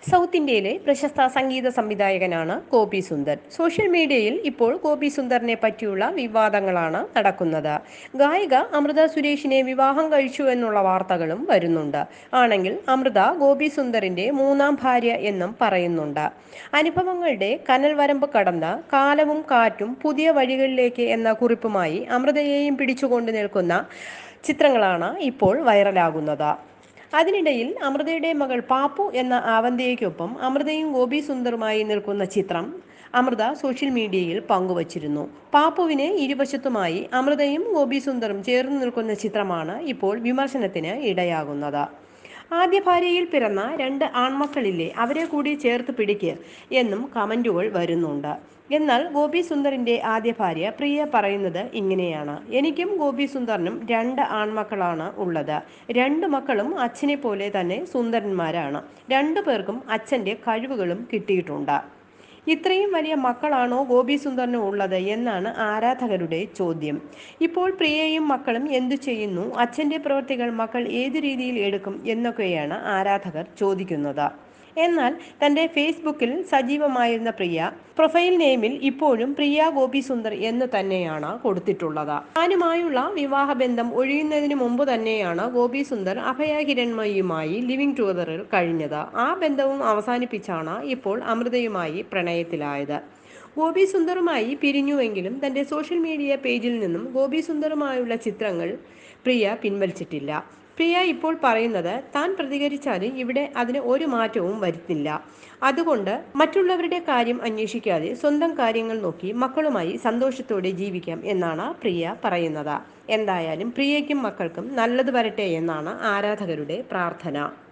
south ഇന്ത്യയിലെ പ്രശസ്ത സംഗീത സംവിധായകനാണ് ഗോപി സുന്ദർ സോഷ്യൽ മീഡിയയിൽ ഇപ്പോൾ ഗോപി സുന്ദറിനെ പറ്റിയുള്ള വിവാദങ്ങളാണ് നടക്കുന്നത് ഗായിക അമൃത സുരേഷിനെ വിവാഹം കഴിച്ചു എന്നുള്ള വാർത്തകളും വരുന്നുണ്ട് ആണെങ്കിൽ അമൃത ഗോപി സുന്ദറിന്റെ മൂന്നാം ഭാര്യ എന്നും പറയുന്നുണ്ട് അനുഭവങ്ങളുടെ കനൽ വരമ്പ് കടന്ന് കാലവും കാറ്റും പുതിയ വഴികളിലേക്ക് എന്ന കുറിപ്പുമായി അമൃതയെയും പിടിച്ചുകൊണ്ട് നിൽക്കുന്ന ചിത്രങ്ങളാണ് ഇപ്പോൾ വൈറലാകുന്നത് അതിനിടയിൽ അമൃതയുടെ മകൾ പാപ്പു എന്ന ആവന്തയ്ക്കൊപ്പം അമൃതയും ഗോപി സുന്ദറുമായി നിൽക്കുന്ന ചിത്രം അമൃത സോഷ്യൽ മീഡിയയിൽ പങ്കുവച്ചിരുന്നു പാപ്പുവിന് ഇരുവശത്തുമായി അമൃതയും ഗോപി സുന്ദറും ചേർന്ന് നിൽക്കുന്ന ചിത്രമാണ് ഇപ്പോൾ വിമർശനത്തിന് ഇടയാകുന്നത് ആദ്യ ഭാര്യയിൽ പിറന്ന രണ്ട് ആൺമക്കളില്ലേ അവരെ കൂടി ചേർത്ത് പിടിക്ക് എന്നും കമൻറ്റുകൾ വരുന്നുണ്ട് എന്നാൽ ഗോപി സുന്ദറിന്റെ ആദ്യ ഭാര്യ പ്രിയ പറയുന്നത് ഇങ്ങനെയാണ് എനിക്കും ഗോപി സുന്ദറിനും രണ്ട് ആൺമക്കളാണ് ഉള്ളത് രണ്ട് മക്കളും അച്ഛനെ പോലെ തന്നെ സുന്ദരന്മാരാണ് രണ്ടു പേർക്കും അച്ഛൻ്റെ കഴിവുകളും കിട്ടിയിട്ടുണ്ട് ഇത്രയും വലിയ മക്കളാണോ ഗോപി സുന്ദറിന് ഉള്ളത് എന്നാണ് ആരാധകരുടെ ചോദ്യം ഇപ്പോൾ പ്രിയയും മക്കളും എന്തു ചെയ്യുന്നു അച്ഛൻ്റെ പ്രവൃത്തികൾ മക്കൾ ഏതു രീതിയിൽ എടുക്കും എന്നൊക്കെയാണ് ആരാധകർ ചോദിക്കുന്നത് എന്നാൽ തൻ്റെ ഫേസ്ബുക്കിൽ സജീവമായിരുന്ന പ്രിയ പ്രൊഫൈൽ നെയിമിൽ ഇപ്പോഴും പ്രിയ ഗോപി സുന്ദർ എന്ന് തന്നെയാണ് കൊടുത്തിട്ടുള്ളത് താനുമായുള്ള വിവാഹബന്ധം ഒഴിയുന്നതിന് മുമ്പ് തന്നെയാണ് ഗോപി സുന്ദർ അഭയ ഹിരൺമയുമായി ലിവിംഗ് ടുഗദറിൽ കഴിഞ്ഞത് ആ ബന്ധവും അവസാനിപ്പിച്ചാണ് ഇപ്പോൾ അമൃതയുമായി പ്രണയത്തിലായത് ഗോപി സുന്ദറുമായി പിരിഞ്ഞുവെങ്കിലും തൻ്റെ സോഷ്യൽ മീഡിയ പേജിൽ നിന്നും ഗോപി സുന്ദറുമായുള്ള ചിത്രങ്ങൾ പ്രിയ പിൻവലിച്ചിട്ടില്ല പ്രിയ ഇപ്പോൾ പറയുന്നത് താൻ പ്രതികരിച്ചാലും ഇവിടെ അതിന് ഒരു മാറ്റവും വരുത്തില്ല അതുകൊണ്ട് മറ്റുള്ളവരുടെ കാര്യം അന്വേഷിക്കാതെ സ്വന്തം കാര്യങ്ങൾ നോക്കി മക്കളുമായി സന്തോഷത്തോടെ ജീവിക്കാം എന്നാണ് പ്രിയ പറയുന്നത് എന്തായാലും പ്രിയയ്ക്കും മക്കൾക്കും നല്ലത് വരട്ടെ എന്നാണ് ആരാധകരുടെ പ്രാർത്ഥന